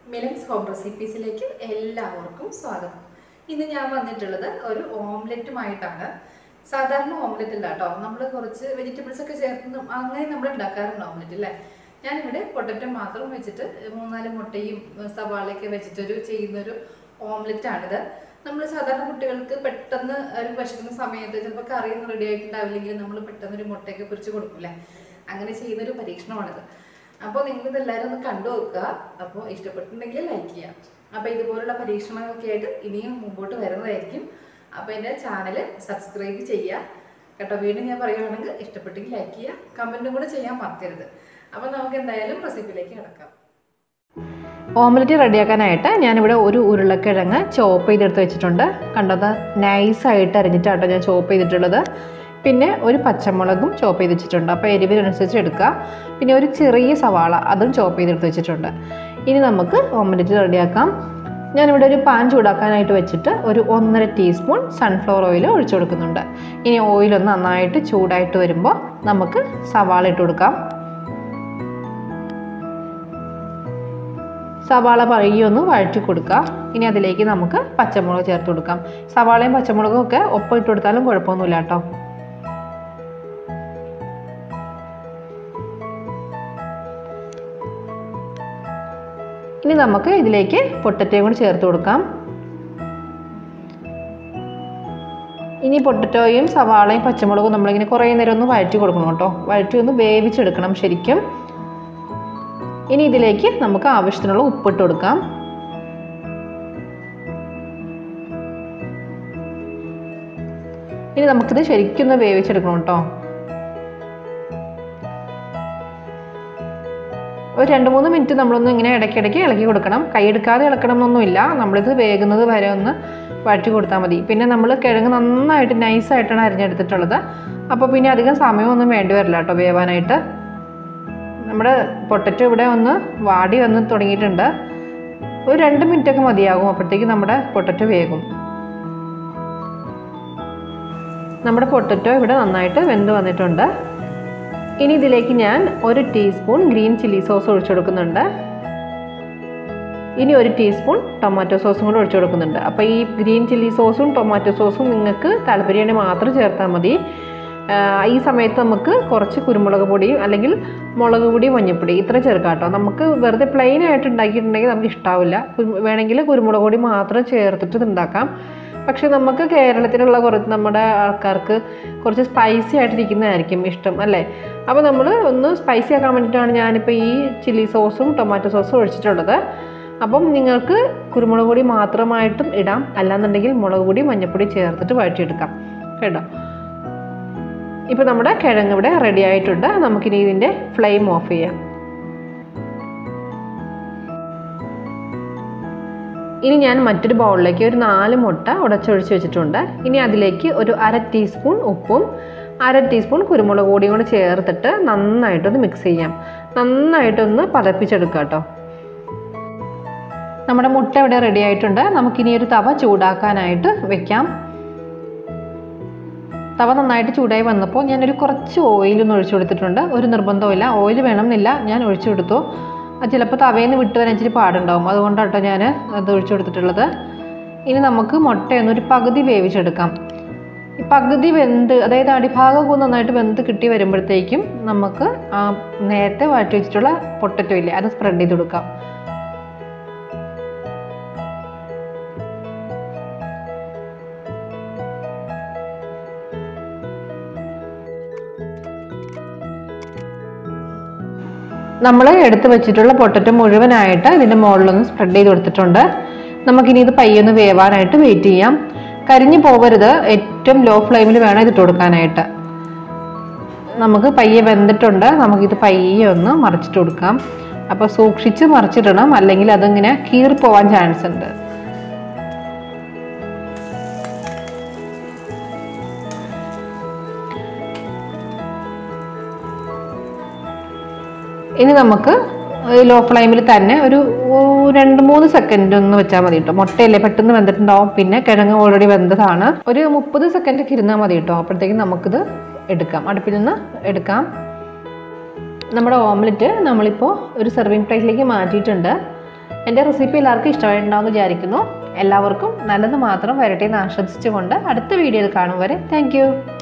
മിലൻസ് home റെസിപ്പീസിലേക്ക് എല്ലാവർക്കും സ്വാഗതം ഇന്ന് ഞാൻ വന്നിട്ടുള്ളത് ഒരു ഓംലെറ്റുമായിട്ടാണ് സാധാരണ ഓംലെറ്റ് അല്ല കേട്ടോ നമ്മൾ കുറച്ച് വെജിറ്റബിൾസ് ഒക്കെ ചേർത്ത് അങ്ങനെ നമ്മൾ ഉണ്ടാക്കാറുണ്ട് ഓംലെറ്റ് അല്ലേ ഞാനിവിടെ പൊട്ടറ്റോ മാത്രം വെച്ചിട്ട് മൂന്നാല് മുട്ടയും സവാളയൊക്കെ വെച്ചിട്ടൊരു ചെയ്യുന്നൊരു ഓംലെറ്റ് ആണിത് നമ്മൾ സാധാരണ കുട്ടികൾക്ക് പെട്ടെന്ന് ഒരു വിശക്കുന്ന സമയത്ത് ചിലപ്പോൾ കറിയൊന്നും റെഡി ആയിട്ടുണ്ടാവില്ലെങ്കിൽ നമ്മൾ പെട്ടെന്ന് ഒരു മുട്ടയൊക്കെ പൊരിച്ച് കൊടുക്കില്ലേ അങ്ങനെ ചെയ്യുന്നൊരു പരീക്ഷണമാണിത് അപ്പോൾ നിങ്ങൾ ഇതെല്ലാവരും ഒന്ന് കണ്ടു നോക്കുക അപ്പോൾ ഇഷ്ടപ്പെട്ടിട്ടുണ്ടെങ്കിൽ ലൈക്ക് ചെയ്യാം അപ്പോൾ ഇതുപോലുള്ള പരീക്ഷണങ്ങളൊക്കെ ആയിട്ട് ഇനിയും മുമ്പോട്ട് വരുന്നതായിരിക്കും അപ്പോൾ എൻ്റെ ചാനൽ സബ്സ്ക്രൈബ് ചെയ്യുക കേട്ടോ വീണ്ടും ഞാൻ പറയുകയാണെങ്കിൽ ഇഷ്ടപ്പെട്ടെങ്കിൽ ലൈക്ക് ചെയ്യുക കമൻറ്റും കൂടെ ചെയ്യാൻ മറക്കരുത് അപ്പോൾ നമുക്ക് എന്തായാലും റെസിപ്പിയിലേക്ക് കിടക്കാം ഓംലെറ്റ് റെഡിയാക്കാനായിട്ട് ഞാനിവിടെ ഒരു ഉരുളക്കിഴങ്ങ് ചോപ്പ് ചെയ്തെടുത്ത് വെച്ചിട്ടുണ്ട് കണ്ടത് നൈസായിട്ട് അരിഞ്ഞിട്ടാട്ടോ ഞാൻ ചോപ്പ് ചെയ്തിട്ടുള്ളത് പിന്നെ ഒരു പച്ചമുളകും ചോപ്പ് ചെയ്ത് വെച്ചിട്ടുണ്ട് അപ്പോൾ എരിവിനനുസരിച്ച് എടുക്കുക പിന്നെ ഒരു ചെറിയ സവാള അതും ചോപ്പ് ചെയ്തെടുത്ത് വെച്ചിട്ടുണ്ട് ഇനി നമുക്ക് ഓംലെറ്റ് റെഡിയാക്കാം ഞാനിവിടെ ഒരു പാൻ ചൂടാക്കാനായിട്ട് വെച്ചിട്ട് ഒരു ഒന്നര ടീസ്പൂൺ സൺഫ്ലവർ ഓയിൽ ഒഴിച്ചു കൊടുക്കുന്നുണ്ട് ഇനി ഓയിലൊന്ന് നന്നായിട്ട് ചൂടായിട്ട് വരുമ്പോൾ നമുക്ക് സവാള ഇട്ട് കൊടുക്കാം സവാള പഴകി ഒന്ന് വഴറ്റി കൊടുക്കുക ഇനി അതിലേക്ക് നമുക്ക് പച്ചമുളക് ചേർത്ത് കൊടുക്കാം സവാളയും പച്ചമുളകും ഒക്കെ ഒപ്പം ഇട്ട് കൊടുത്താലും കുഴപ്പമൊന്നുമില്ല കേട്ടോ ഇനി നമുക്ക് ഇതിലേക്ക് പൊട്ടറ്റയും കൂടി ചേർത്ത് കൊടുക്കാം ഇനി പൊട്ടറ്റോയും സവാളയും പച്ചമുളകും നമ്മളിങ്ങനെ കുറേ നേരം ഒന്ന് വഴറ്റി കൊടുക്കണം കേട്ടോ വഴറ്റി ഒന്ന് വേവിച്ചെടുക്കണം ശരിക്കും ഇനി ഇതിലേക്ക് നമുക്ക് ആവശ്യത്തിനുള്ള ഉപ്പിട്ട് കൊടുക്കാം ഇനി നമുക്കിത് ശരിക്കൊന്ന് വേവിച്ചെടുക്കണം കേട്ടോ ഒരു രണ്ട് മൂന്ന് മിനിറ്റ് നമ്മളൊന്ന് ഇങ്ങനെ ഇടയ്ക്കിടയ്ക്ക് ഇളക്കി കൊടുക്കണം കൈയെടുക്കാതെ ഇളക്കണം എന്നൊന്നുമില്ല നമ്മളിത് വേകുന്നത് വരെ ഒന്ന് വഴറ്റി കൊടുത്താൽ മതി പിന്നെ നമ്മൾ കിഴങ്ങ് നന്നായിട്ട് നൈസായിട്ടാണ് അരിഞ്ഞെടുത്തിട്ടുള്ളത് അപ്പോൾ പിന്നെ അധികം സമയമൊന്നും വേണ്ടി വരില്ല കേട്ടോ വേവാനായിട്ട് നമ്മുടെ പൊട്ടറ്റോ ഇവിടെ ഒന്ന് വാടി വന്ന് തുടങ്ങിയിട്ടുണ്ട് ഒരു രണ്ട് മിനിറ്റ് ഒക്കെ മതിയാകും അപ്പോഴത്തേക്ക് നമ്മുടെ പൊട്ടറ്റോ വേകും നമ്മുടെ പൊട്ടറ്റോ ഇവിടെ നന്നായിട്ട് വെന്ത് വന്നിട്ടുണ്ട് ഇനി ഇതിലേക്ക് ഞാൻ ഒരു ടീസ്പൂൺ ഗ്രീൻ ചില്ലി സോസ് ഒഴിച്ചു കൊടുക്കുന്നുണ്ട് ഇനി ഒരു ടീസ്പൂൺ ടൊമാറ്റോ സോസും കൂടെ ഒഴിച്ചു കൊടുക്കുന്നുണ്ട് അപ്പോൾ ഈ ഗ്രീൻ ചില്ലി സോസും ടൊമാറ്റോ സോസും നിങ്ങൾക്ക് താല്പര്യമാണെങ്കിൽ മാത്രം ചേർത്താൽ മതി ഈ സമയത്ത് നമുക്ക് കുറച്ച് കുരുമുളക് പൊടിയും അല്ലെങ്കിൽ മുളക് പൊടി മഞ്ഞൾപ്പൊടി ഇത്ര ചേർക്കാം കേട്ടോ നമുക്ക് വെറുതെ പ്ലെയിൻ ആയിട്ട് ഉണ്ടാക്കിയിട്ടുണ്ടെങ്കിൽ നമുക്ക് ഇഷ്ടാവില്ല വേണമെങ്കിൽ കുരുമുളക് പൊടി മാത്രം ചേർത്തിട്ട് ഇത് ഉണ്ടാക്കാം പക്ഷേ നമുക്ക് കേരളത്തിലുള്ള കുറച്ച് നമ്മുടെ ആൾക്കാർക്ക് കുറച്ച് സ്പൈസി ആയിട്ടിരിക്കുന്നതായിരിക്കും ഇഷ്ടം അല്ലേ അപ്പോൾ നമ്മൾ ഒന്ന് സ്പൈസി ആക്കാൻ വേണ്ടിയിട്ടാണ് ഞാനിപ്പോൾ ഈ ചില്ലി സോസും ടൊമാറ്റോ സോസും ഒഴിച്ചിട്ടുള്ളത് അപ്പം നിങ്ങൾക്ക് കുരുമുളക് പൊടി മാത്രമായിട്ടും ഇടാം അല്ലാന്നുണ്ടെങ്കിൽ മുളക് പൊടി മഞ്ഞൾപ്പൊടി ചേർത്തിട്ട് വഴറ്റിയെടുക്കാം കേട്ടോ ഇപ്പോൾ നമ്മുടെ കിഴങ്ങ് ഇവിടെ റെഡി ആയിട്ടുണ്ട് നമുക്കിനി ഇതിൻ്റെ ഫ്ലെയിം ഓഫ് ചെയ്യാം ഇനി ഞാൻ മറ്റൊരു ബൗളിലേക്ക് ഒരു നാല് മുട്ട ഉടച്ചൊഴിച്ച് വെച്ചിട്ടുണ്ട് ഇനി അതിലേക്ക് ഒരു അര ടീസ്പൂൺ ഉപ്പും അര ടീസ്പൂൺ കുരുമുളക് പൊടിയും കൂടി ചേർത്തിട്ട് നന്നായിട്ടൊന്ന് മിക്സ് ചെയ്യാം നന്നായിട്ടൊന്ന് പതപ്പിച്ചെടുക്കാം കേട്ടോ നമ്മുടെ മുട്ട ഇവിടെ റെഡി ആയിട്ടുണ്ട് നമുക്കിനി ഒരു തവ ചൂടാക്കാനായിട്ട് വെക്കാം തവ നന്നായിട്ട് ചൂടായി വന്നപ്പോൾ ഞാനൊരു കുറച്ച് ഓയിലൊന്ന് ഒഴിച്ചു കൊടുത്തിട്ടുണ്ട് ഒരു നിർബന്ധമില്ല ഓയിൽ വേണമെന്നില്ല ഞാൻ ഒഴിച്ചു കൊടുത്തു അത് ചിലപ്പോൾ തവയിൽ നിന്ന് വിട്ട് വരാൻ ഇച്ചിരി പാടുണ്ടാവും അതുകൊണ്ടാണ് കേട്ടോ ഞാൻ അത് ഒഴിച്ചു കൊടുത്തിട്ടുള്ളത് ഇനി നമുക്ക് മുട്ടയൊന്ന് ഒരു പകുതി വേവിച്ചെടുക്കാം ഈ പകുതി വെന്ത് അതായത് അടിഭാഗമൊക്കെ നന്നായിട്ട് വെന്ത് കിട്ടി വരുമ്പോഴത്തേക്കും നമുക്ക് ആ നേരത്തെ വാട്ടി വെച്ചിട്ടുള്ള പൊട്ടറ്റോ ഇല്ലേ അത് സ്പ്രെഡ് ചെയ്ത് കൊടുക്കാം നമ്മൾ എടുത്ത് വെച്ചിട്ടുള്ള പൊട്ടറ്റോ മുഴുവനായിട്ട് ഇതിൻ്റെ മുകളിലൊന്ന് സ്പ്രെഡ് ചെയ്ത് കൊടുത്തിട്ടുണ്ട് നമുക്കിനി ഇത് പയ്യൊന്ന് വേവാനായിട്ട് വെയിറ്റ് ചെയ്യാം കരിഞ്ഞു പോകരുത് ഏറ്റവും ലോ ഫ്ലെയിമിൽ വേണം ഇതിട്ട് കൊടുക്കാനായിട്ട് നമുക്ക് പയ്യെ വെന്തിട്ടുണ്ട് നമുക്കിത് പയ്യെ ഒന്ന് മറിച്ചിട്ട് കൊടുക്കാം അപ്പോൾ സൂക്ഷിച്ച് മറിച്ചിടണം അല്ലെങ്കിൽ അതിങ്ങനെ കീറിപ്പോവാൻ ചാൻസ് ഉണ്ട് ഇനി നമുക്ക് ലോ ഫ്ലെയിമിൽ തന്നെ ഒരു രണ്ട് മൂന്ന് സെക്കൻഡ് ഒന്ന് വെച്ചാൽ മതി കേട്ടോ മുട്ടയല്ലേ പെട്ടെന്ന് വെന്തിട്ടുണ്ടാവും പിന്നെ കിഴങ്ങ് ഓൾറെഡി വെന്തതാണ് ഒരു മുപ്പത് സെക്കൻഡ് ഒക്കെ ഇരുന്നാൽ മതി കേട്ടോ അപ്പോഴത്തേക്കും നമുക്കിത് എടുക്കാം അടുപ്പിൽ നിന്ന് എടുക്കാം നമ്മുടെ ഓംലെറ്റ് നമ്മളിപ്പോൾ ഒരു സെർവിങ് പ്ലേറ്റിലേക്ക് മാറ്റിയിട്ടുണ്ട് എൻ്റെ റെസിപ്പി എല്ലാവർക്കും ഇഷ്ടമായിട്ടുണ്ടാവുമെന്ന് വിചാരിക്കുന്നു എല്ലാവർക്കും നല്ലത് മാത്രം വരട്ടെ എന്ന് ആശംസിച്ചുകൊണ്ട് അടുത്ത വീഡിയോയിൽ കാണും വരെ താങ്ക്